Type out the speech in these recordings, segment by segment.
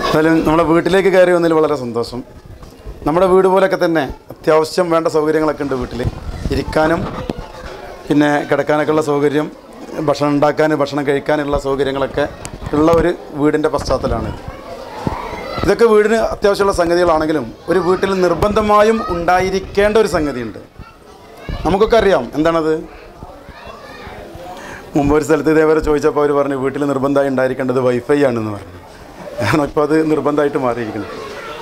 എന്തായാലും നമ്മുടെ വീട്ടിലേക്ക് കയറി വന്നതിൽ വളരെ സന്തോഷം നമ്മുടെ വീട് പോലെയൊക്കെ തന്നെ അത്യാവശ്യം വേണ്ട സൗകര്യങ്ങളൊക്കെ ഉണ്ട് വീട്ടിൽ ഇരിക്കാനും പിന്നെ കിടക്കാനൊക്കെ ഉള്ള സൗകര്യം ഭക്ഷണം ഉണ്ടാക്കാൻ ഭക്ഷണം കഴിക്കാനുള്ള സൗകര്യങ്ങളൊക്കെ ഉള്ള ഒരു വീടിൻ്റെ പശ്ചാത്തലമാണ് ഇതൊക്കെ വീടിന് അത്യാവശ്യമുള്ള സംഗതികളാണെങ്കിലും ഒരു വീട്ടിൽ നിർബന്ധമായും ഉണ്ടായിരിക്കേണ്ട ഒരു സംഗതിയുണ്ട് നമുക്കൊക്കെ അറിയാം എന്താണത് മുമ്പ് ഒരു സ്ഥലത്ത് ഇതേവരെ ചോദിച്ചപ്പോൾ അവർ പറഞ്ഞു വീട്ടിൽ നിർബന്ധമായി ഉണ്ടായിരിക്കേണ്ടത് വൈഫൈ ആണെന്ന് പറഞ്ഞു കാരണം ഇപ്പോൾ അത് നിർബന്ധമായിട്ട് മാറിയിരിക്കുന്നു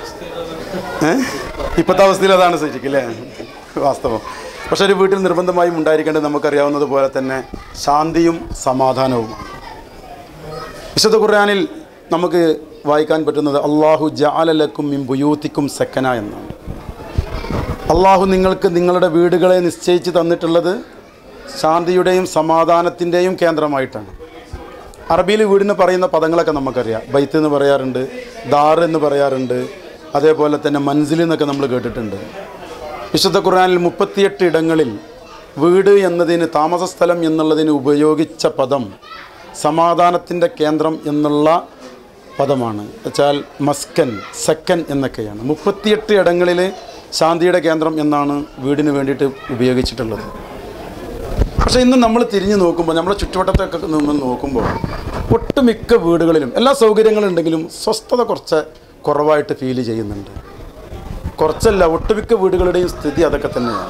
ഏഹ് ഇപ്പോഴത്തെ അവസ്ഥയിൽ അതാണ് ശരിക്കും അല്ലേ വാസ്തവം പക്ഷെ ഒരു വീട്ടിൽ നിർബന്ധമായും ഉണ്ടായിരിക്കേണ്ടത് നമുക്കറിയാവുന്നത് പോലെ തന്നെ ശാന്തിയും സമാധാനവുമാണ് വിശുദ്ധ ഖുർആനിൽ നമുക്ക് വായിക്കാൻ പറ്റുന്നത് അള്ളാഹു ജാലലക്കും മിൻ ബുയൂത്തിക്കും സെക്കന എന്നാണ് അള്ളാഹു നിങ്ങൾക്ക് നിങ്ങളുടെ വീടുകളെ നിശ്ചയിച്ച് തന്നിട്ടുള്ളത് ശാന്തിയുടെയും സമാധാനത്തിൻ്റെയും കേന്ദ്രമായിട്ടാണ് അറബിയിൽ വീടിന് പറയുന്ന പദങ്ങളൊക്കെ നമുക്കറിയാം ബൈത്ത് എന്ന് പറയാറുണ്ട് ദാർ എന്ന് പറയാറുണ്ട് അതേപോലെ തന്നെ മൻസിൽ എന്നൊക്കെ നമ്മൾ കേട്ടിട്ടുണ്ട് വിശുദ്ധ ഖുർആനിൽ മുപ്പത്തിയെട്ട് ഇടങ്ങളിൽ വീട് എന്നതിന് താമസ സ്ഥലം എന്നുള്ളതിന് ഉപയോഗിച്ച പദം സമാധാനത്തിൻ്റെ കേന്ദ്രം എന്നുള്ള പദമാണ് വെച്ചാൽ മസ്കൻ സെക്കൻ എന്നൊക്കെയാണ് മുപ്പത്തിയെട്ട് ഇടങ്ങളിൽ ശാന്തിയുടെ കേന്ദ്രം എന്നാണ് വീടിന് വേണ്ടിയിട്ട് ഉപയോഗിച്ചിട്ടുള്ളത് പക്ഷേ ഇന്ന് നമ്മൾ തിരിഞ്ഞു നോക്കുമ്പോൾ നമ്മുടെ ചുറ്റുവട്ടത്തൊക്കെ നിന്ന് നോക്കുമ്പോൾ ഒട്ടുമിക്ക വീടുകളിലും എല്ലാ സൗകര്യങ്ങളും ഉണ്ടെങ്കിലും സ്വസ്ഥത കുറച്ച് കുറവായിട്ട് ഫീൽ ചെയ്യുന്നുണ്ട് കുറച്ചല്ല ഒട്ടുമിക്ക വീടുകളുടെയും സ്ഥിതി അതൊക്കെ തന്നെയാണ്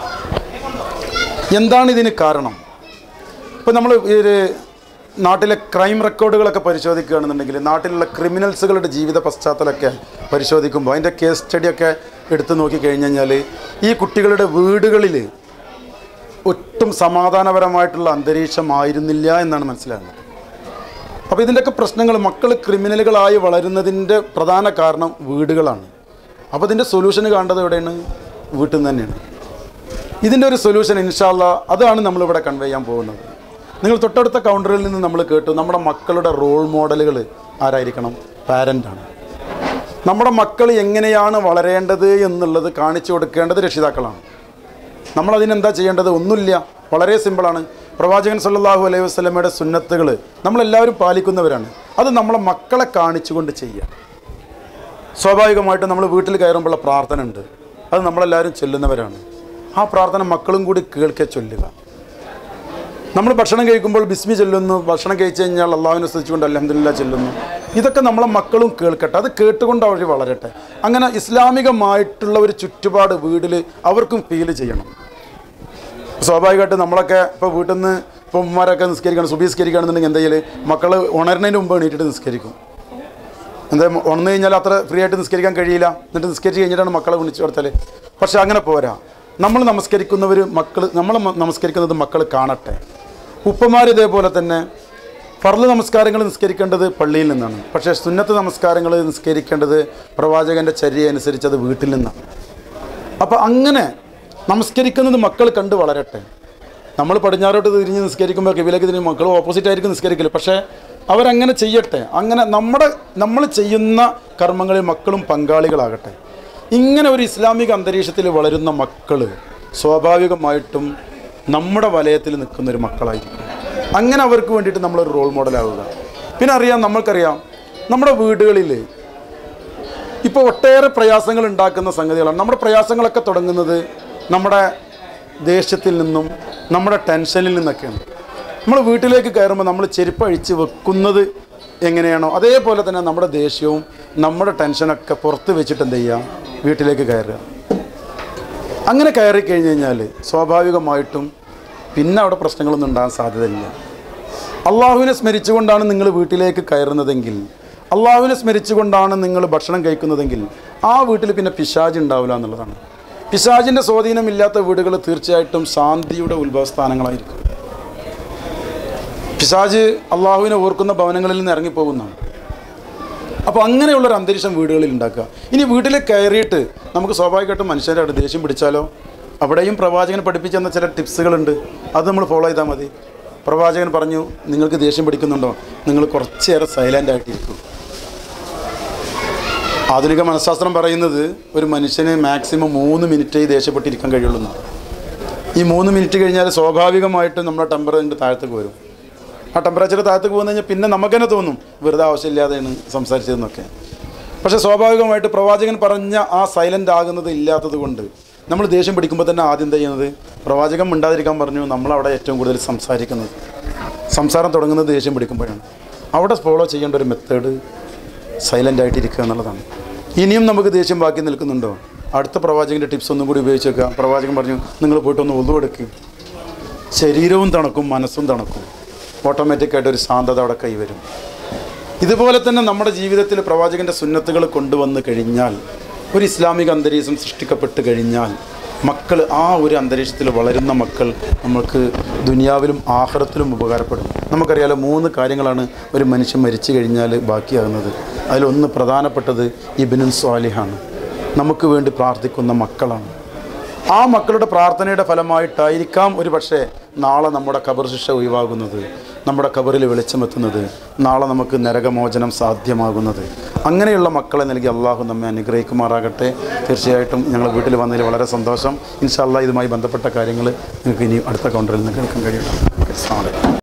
എന്താണ് ഇതിന് കാരണം ഇപ്പം നമ്മൾ ഈ ഒരു നാട്ടിലെ ക്രൈം റെക്കോർഡുകളൊക്കെ പരിശോധിക്കുകയാണെന്നുണ്ടെങ്കിൽ നാട്ടിലുള്ള ക്രിമിനൽസുകളുടെ ജീവിത പശ്ചാത്തലമൊക്കെ പരിശോധിക്കുമ്പോൾ അതിൻ്റെ കേസ് സ്റ്റഡിയൊക്കെ എടുത്തു നോക്കി കഴിഞ്ഞ് കഴിഞ്ഞാൽ ഈ കുട്ടികളുടെ വീടുകളിൽ ഒട്ടും സമാധാനപരമായിട്ടുള്ള അന്തരീക്ഷമായിരുന്നില്ല എന്നാണ് മനസ്സിലാകുന്നത് അപ്പോൾ ഇതിൻ്റെയൊക്കെ പ്രശ്നങ്ങൾ മക്കൾ ക്രിമിനലുകളായി വളരുന്നതിൻ്റെ പ്രധാന കാരണം വീടുകളാണ് അപ്പോൾ ഇതിൻ്റെ സൊല്യൂഷൻ കാണേണ്ടത് എവിടെയാണ് വീട്ടിൽ നിന്ന് തന്നെയാണ് ഇതിൻ്റെ ഒരു സൊല്യൂഷൻ ഇൻഷാല്ല അതാണ് നമ്മളിവിടെ കൺവേ ചെയ്യാൻ പോകുന്നത് നിങ്ങൾ തൊട്ടടുത്ത കൗണ്ടറിൽ നിന്ന് നമ്മൾ കേട്ടു നമ്മുടെ മക്കളുടെ റോൾ മോഡലുകൾ ആരായിരിക്കണം പാരൻ്റാണ് നമ്മുടെ മക്കൾ എങ്ങനെയാണ് വളരേണ്ടത് എന്നുള്ളത് കാണിച്ചു കൊടുക്കേണ്ടത് രക്ഷിതാക്കളാണ് നമ്മളതിനെന്താ ചെയ്യേണ്ടത് ഒന്നുമില്ല വളരെ സിമ്പിളാണ് പ്രവാചകൻ സല്ലല്ലാഹു അലൈഹി വസല്ലമയുടെ സുന്നത്തുകൾ നമ്മളെല്ലാവരും പാലിക്കുന്നവരാണ് അത് നമ്മളെ മക്കളെ കാണിച്ചുകൊണ്ട് ചെയ്യുക സ്വാഭാവികമായിട്ടും നമ്മൾ വീട്ടിൽ കയറുമ്പോഴുള്ള പ്രാർത്ഥന ഉണ്ട് അത് നമ്മളെല്ലാവരും ചൊല്ലുന്നവരാണ് ആ പ്രാർത്ഥന മക്കളും കൂടി കേൾക്കെ ചൊല്ലുക നമ്മൾ ഭക്ഷണം കഴിക്കുമ്പോൾ ബിസ്മി ചൊല്ലുന്നു ഭക്ഷണം കഴിച്ചു കഴിഞ്ഞാൽ അള്ളാഹുവിനെ സ്തുതിച്ചുകൊണ്ട് അലഹമില്ല ചൊല്ലുന്നു ഇതൊക്കെ നമ്മളെ മക്കളും കേൾക്കട്ടെ അത് കേട്ടുകൊണ്ട് അവർ വളരട്ടെ അങ്ങനെ ഇസ്ലാമികമായിട്ടുള്ള ഒരു ചുറ്റുപാട് വീട്ടിൽ അവർക്കും ഫീൽ ചെയ്യണം സ്വാഭാവികമായിട്ട് നമ്മളൊക്കെ ഇപ്പോൾ വീട്ടിൽ നിന്ന് ഇപ്പോൾ ഉമ്മമാരൊക്കെ നിസ്കരിക്കണം സുബീസ്കരിക്കുകയാണെന്നുണ്ടെങ്കിൽ എന്താ ചെയ്യൽ മക്കൾ ഉണരുന്നതിന് മുമ്പ് എണീറ്റിട്ട് നിസ്കരിക്കും എന്താ ഉണർന്നു കഴിഞ്ഞാൽ അത്ര ഫ്രീ ആയിട്ട് നിസ്കരിക്കാൻ കഴിയില്ല എന്നിട്ട് നിസ്കരിച്ച് കഴിഞ്ഞിട്ടാണ് മക്കളെ വിളിച്ചു കൊടുത്താൽ പക്ഷെ അങ്ങനെ പോരാ നമ്മൾ നമസ്കരിക്കുന്നവർ മക്കൾ നമ്മൾ മ- നമസ്കരിക്കുന്നത് മക്കൾ കാണട്ടെ ഉപ്പമാർ ഇതേപോലെ തന്നെ ഫർള് നമസ്കാരങ്ങൾ നിസ്കരിക്കേണ്ടത് പള്ളിയിൽ നിന്നാണ് പക്ഷേ സുന്നത്ത് നമസ്കാരങ്ങൾ നിസ്കരിക്കേണ്ടത് പ്രവാചകൻ്റെ ചര്യ അനുസരിച്ച് അത് വീട്ടിൽ നിന്നാണ് അപ്പോൾ അങ്ങനെ നമസ്കരിക്കുന്നത് മക്കൾ കണ്ട് വളരട്ടെ നമ്മൾ പടിഞ്ഞാറോട്ട് തിരിഞ്ഞ് നിസ്കരിക്കുമ്പോൾ കിവിലേക്ക് തിരിഞ്ഞ് മക്കൾ ഓപ്പോസിറ്റ് ആയിരിക്കും നിസ്കരിക്കല് പക്ഷേ അവരങ്ങനെ ചെയ്യട്ടെ അങ്ങനെ നമ്മുടെ നമ്മൾ ചെയ്യുന്ന കർമ്മങ്ങളിൽ മക്കളും പങ്കാളികളാകട്ടെ ഇങ്ങനെ ഒരു ഇസ്ലാമിക അന്തരീക്ഷത്തിൽ വളരുന്ന മക്കൾ സ്വാഭാവികമായിട്ടും നമ്മുടെ വലയത്തിൽ നിൽക്കുന്ന ഒരു മക്കളായിരിക്കും അങ്ങനെ അവർക്ക് വേണ്ടിയിട്ട് നമ്മളൊരു റോൾ മോഡലാവുക പിന്നെ അറിയാം നമ്മൾക്കറിയാം നമ്മുടെ വീടുകളിൽ ഇപ്പോൾ ഒട്ടേറെ പ്രയാസങ്ങൾ ഉണ്ടാക്കുന്ന സംഗതികളാണ് നമ്മുടെ പ്രയാസങ്ങളൊക്കെ തുടങ്ങുന്നത് നമ്മുടെ ദേഷ്യത്തിൽ നിന്നും നമ്മുടെ ടെൻഷനിൽ നിന്നൊക്കെയാണ് നമ്മൾ വീട്ടിലേക്ക് കയറുമ്പോൾ നമ്മൾ ചെരുപ്പ് അഴിച്ച് വെക്കുന്നത് എങ്ങനെയാണോ അതേപോലെ തന്നെ നമ്മുടെ ദേഷ്യവും നമ്മുടെ ടെൻഷനൊക്കെ പുറത്ത് വെച്ചിട്ട് എന്ത് ചെയ്യുക വീട്ടിലേക്ക് കയറുക അങ്ങനെ കയറി കഴിഞ്ഞ് കഴിഞ്ഞാൽ സ്വാഭാവികമായിട്ടും പിന്നെ അവിടെ പ്രശ്നങ്ങളൊന്നും ഉണ്ടാകാൻ സാധ്യതയില്ല അള്ളാഹുവിനെ സ്മരിച്ചുകൊണ്ടാണ് നിങ്ങൾ വീട്ടിലേക്ക് കയറുന്നതെങ്കിൽ അള്ളാഹുവിനെ സ്മരിച്ചുകൊണ്ടാണ് നിങ്ങൾ ഭക്ഷണം കഴിക്കുന്നതെങ്കിൽ ആ വീട്ടിൽ പിന്നെ പിശാജ് ഉണ്ടാവില്ല എന്നുള്ളതാണ് പിശാജിൻ്റെ സ്വാധീനമില്ലാത്ത വീടുകൾ തീർച്ചയായിട്ടും ശാന്തിയുടെ ഉത്ഭവസ്ഥാനങ്ങളായിരിക്കും പിശാജ് അള്ളാഹുവിനെ ഓർക്കുന്ന ഭവനങ്ങളിൽ നിന്ന് ഇറങ്ങിപ്പോകുന്നതാണ് അപ്പോൾ അങ്ങനെയുള്ളൊരു അന്തരീക്ഷം വീടുകളിൽ ഉണ്ടാക്കുക ഇനി വീട്ടിൽ കയറിയിട്ട് നമുക്ക് സ്വാഭാവികമായിട്ടും മനുഷ്യരുടെ അടുത്ത് ദേഷ്യം പിടിച്ചാലോ അവിടെയും പ്രവാചകൻ പഠിപ്പിച്ചു തന്ന ചില ടിപ്സുകളുണ്ട് അത് നമ്മൾ ഫോളോ ചെയ്താൽ മതി പ്രവാചകൻ പറഞ്ഞു നിങ്ങൾക്ക് ദേഷ്യം പിടിക്കുന്നുണ്ടോ നിങ്ങൾ കുറച്ചേറെ സൈലൻ്റ് ആയിട്ടിരിക്കും ആധുനിക മനഃശാസ്ത്രം പറയുന്നത് ഒരു മനുഷ്യന് മാക്സിമം മൂന്ന് മിനിറ്റേ ദേഷ്യപ്പെട്ടിരിക്കാൻ കഴിയുള്ളൂ എന്നാണ് ഈ മൂന്ന് മിനിറ്റ് കഴിഞ്ഞാൽ സ്വാഭാവികമായിട്ടും നമ്മുടെ ടെമ്പറേച്ചർ താഴത്തേക്ക് വരും ആ ടെമ്പറേച്ചർ താഴത്തേക്ക് പോകുന്ന കഴിഞ്ഞാൽ പിന്നെ നമുക്ക് തന്നെ തോന്നും വെറുതെ ആവശ്യമില്ലാതെയാണ് സംസാരിച്ചതെന്നൊക്കെ പക്ഷേ സ്വാഭാവികമായിട്ട് പ്രവാചകൻ പറഞ്ഞ ആ സൈലൻ്റ് ആകുന്നത് ഇല്ലാത്തത് കൊണ്ട് നമ്മൾ ദേഷ്യം പിടിക്കുമ്പോൾ തന്നെ ആദ്യം എന്താ ചെയ്യുന്നത് പ്രവാചകൻ മിണ്ടാതിരിക്കാൻ പറഞ്ഞു നമ്മളവിടെ ഏറ്റവും കൂടുതൽ സംസാരിക്കുന്നത് സംസാരം തുടങ്ങുന്നത് ദേഷ്യം പിടിക്കുമ്പോഴാണ് അവിടെ ഫോളോ ചെയ്യേണ്ട ഒരു മെത്തേഡ് സൈലൻ്റ് ആയിട്ടിരിക്കുക എന്നുള്ളതാണ് ഇനിയും നമുക്ക് ദേഷ്യം ബാക്കി നിൽക്കുന്നുണ്ടോ അടുത്ത പ്രവാചകൻ്റെ ടിപ്സ് ഒന്നും കൂടി ഉപയോഗിച്ച് വെക്കുക പ്രവാചകൻ പറഞ്ഞു നിങ്ങൾ പോയിട്ടൊന്ന് ഒതുവെടുക്കുക ശരീരവും തണുക്കും മനസ്സും തണുക്കും ഓട്ടോമാറ്റിക്കായിട്ട് ഒരു ശാന്തത അവിടെ കൈവരും ഇതുപോലെ തന്നെ നമ്മുടെ ജീവിതത്തിൽ പ്രവാചകൻ്റെ സുന്നത്തുകൾ കൊണ്ടുവന്ന് കഴിഞ്ഞാൽ ഒരു ഇസ്ലാമിക അന്തരീക്ഷം സൃഷ്ടിക്കപ്പെട്ട് കഴിഞ്ഞാൽ മക്കൾ ആ ഒരു അന്തരീക്ഷത്തിൽ വളരുന്ന മക്കൾ നമ്മൾക്ക് ദുനിയാവിലും ആഹ്റത്തിലും ഉപകാരപ്പെടും നമുക്കറിയാലോ മൂന്ന് കാര്യങ്ങളാണ് ഒരു മനുഷ്യൻ മരിച്ചു കഴിഞ്ഞാൽ ബാക്കിയാകുന്നത് അതിലൊന്ന് പ്രധാനപ്പെട്ടത് ഇബിനുൻ സ്വാലിഹാണ് നമുക്ക് വേണ്ടി പ്രാർത്ഥിക്കുന്ന മക്കളാണ് ആ മക്കളുടെ പ്രാർത്ഥനയുടെ ഫലമായിട്ടായിരിക്കാം ഒരു പക്ഷേ നാളെ നമ്മുടെ ഖബർ ശിക്ഷ ഒഴിവാകുന്നത് നമ്മുടെ ഖബറിൽ വെളിച്ചമെത്തുന്നത് നാളെ നമുക്ക് നരകമോചനം സാധ്യമാകുന്നത് അങ്ങനെയുള്ള മക്കളെ നൽകി അള്ളാഹു നമ്മെ അനുഗ്രഹിക്കുമാറാകട്ടെ തീർച്ചയായിട്ടും ഞങ്ങൾ വീട്ടിൽ വന്നതിൽ വളരെ സന്തോഷം ഇൻഷാല്ല ഇതുമായി ബന്ധപ്പെട്ട കാര്യങ്ങൾ നിങ്ങൾക്ക് ഇനി അടുത്ത കൗണ്ടറിൽ നിന്ന് കേൾക്കാൻ കഴിയണം അസ്സലാമു അലൈക്കും